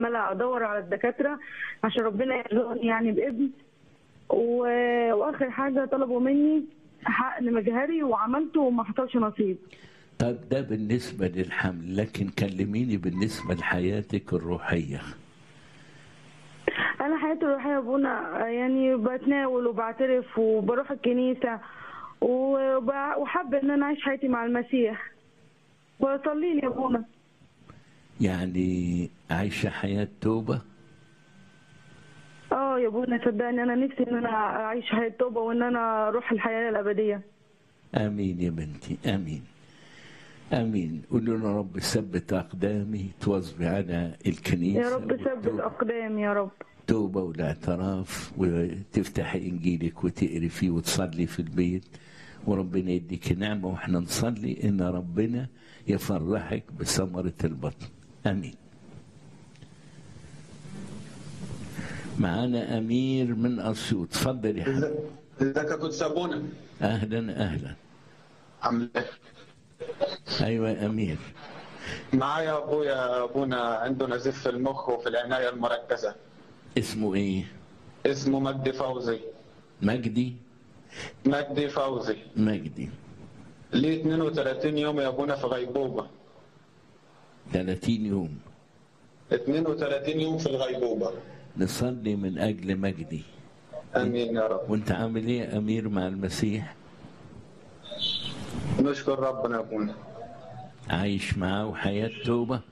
عمالة ادور على الدكاتره عشان ربنا يرزقني يعني بابن و... واخر حاجه طلبوا مني حقن مجهري وعملته وما حصلش نصيب طب ده بالنسبة للحمل لكن كلميني بالنسبة لحياتك الروحية انا حياتي الروحيه يا ابونا يعني بتناول وبعترف وبروح الكنيسه وب- وحابه ان انا اعيش حياتي مع المسيح وصلي لي يا ابونا يعني عايشة حياة توبة اه يا ابونا صدقني انا نفسي ان انا اعيش حياه توبه وان انا اروح الحياه الابديه آمين يا بنتي آمين آمين قولوا له رب ثبت أقدامي تواظبي على الكنيسة يا رب ثبت والتوبة- اقدامي يا رب توبة والاعتراف وتفتحي إنجيلك وتقري فيه وتصلي في البيت وربنا يديك نعمة وإحنا نصلي إن ربنا يفرحك بثمرة البطن آمين معانا أمير من أسيوط تفضل يا حبيبي ازيك يا كنت سابونا أهلا أهلا عامل ايه؟ أيوة يا أمير معايا ابويا ابونا عنده نزيف في المخ وفي العنايه المركزه اسمه إيه اسمه مجدي فوزي مجدي مجدي فوزي مجدي ليه 32 يوم يا ابونا في غيبوبه 30 يوم 32 يوم في الغيبوبه نصلي من أجل مجدي امين يا رب وانت عامل ايه يا امير مع المسيح نشكر ربنا يا ابونا عايش معاه وحياة توبة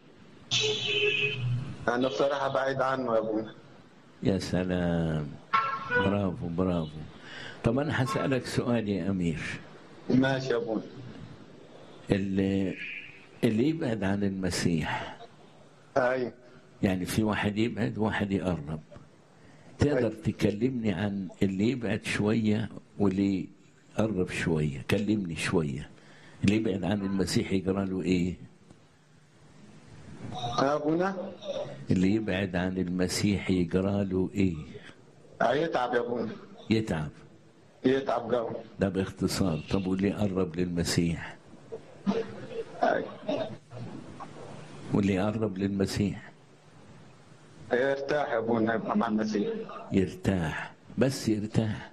انا بصراحه بعيد عنه يا ابونا يا سلام برافو برافو طب انا هسألك سؤال يا امير ماشي يا ابونا اللي اللي يبعد عن المسيح ايوه يعني في واحد يبعد وواحد يقرب تقدر تكلمني عن اللي يبعد شوية واللي يقرب شوية كلمني شوية اللي يبعد عن المسيح يجرى له ايه يا ابونا اللي يبعد عن المسيح يجرى له ايه هيتعب يا ابونا يتعب يتعب جو ده باختصار طب واللي يقرب للمسيح ايوه واللي يقرب للمسيح يرتاح يا ابونا يبقى مع المسيح يرتاح بس يرتاح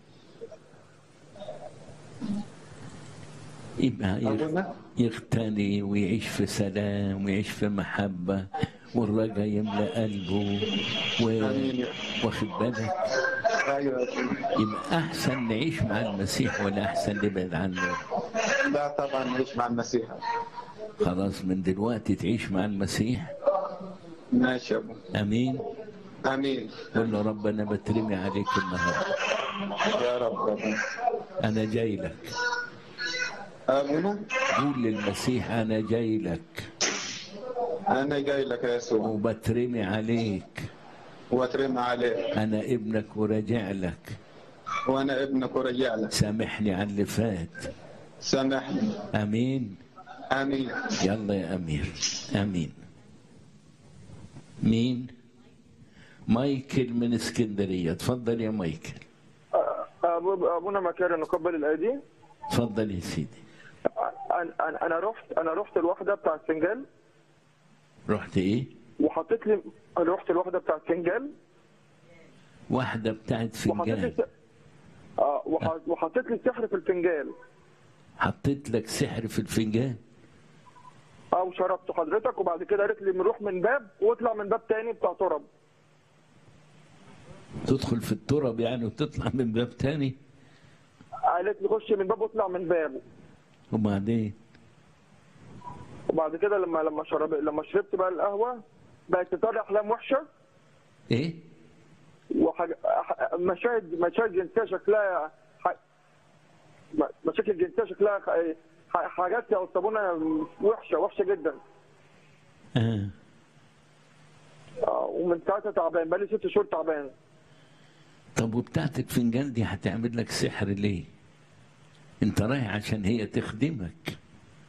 يبقى يغ- ابونا يغتني ويعيش في سلام ويعيش في محبة والرجا يملأ قلبه و... امين يا- واخد بالك ايوه يا ابونا يبقى أحسن نعيش مع المسيح ولا أحسن نبعد عنه لا طبعا نعيش مع المسيح خلاص من دلوقتي تعيش مع المسيح ماشي يا ابونا أمين امين قول له رب أنا بترمي عليك النهاردة يا رب يا ابونا أنا جاي لك ابونا قول للمسيح أنا جاي لك انا جاي لك يا يسوع وبترمي عليك واترمى عليك أنا ابنك وراجع لك وانا ابنك ورجع لك سامحني على اللي فات سامحني أمين امين يلا يا أمير أمين مين مايكل من اسكندرية تفضل يا مايكل أبو- ابونا مكاري نقبل الايدي تفضل يا سيدي انا أنا- انا رحت انا رحت الوحده بتاع سنجال رحت إيه وحطيت لي انا رحت الوحده بتاع سنجال واحدة بتاعت وحطيت لي فنجان س- اه وح- وحطيت لي سحر في الفنجان حطيت لك سحر في الفنجان اه وشربته حضرتك وبعد كده قالت لي نروح من باب واطلع من باب تاني بتاع تراب تدخل في التراب يعني وتطلع من باب تاني قالت لي خش من باب واطلع من باب وبعدين وبعد كده لما لما شرب لما شربت بقى القهوه بقت تطلع احلام وحشه إيه وحاجة ح- مشاهد مشاهد جنسيه شكلها ح- م- مشاكل جنسيه شكلها ح- ح- حاجات يا استاذ وحشه وحشه جدا آه. آه، ومن ساعتها تعبان بقالي ست شهور تعبان طب وبتاعت الفنجان دي هتعمل لك سحر ليه انت رايح عشان هي تخدمك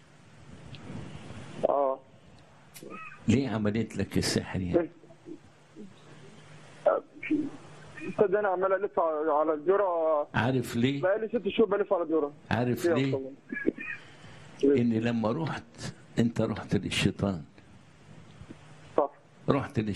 اه ليه عملت لك السحر يعني استاذ انا عمال الف على على الذره عارف ليه بقالي ست شهور بلف على الذره عارف يا ليه أستاذ. ان لما رحت انت رحت للشيطان صح رحت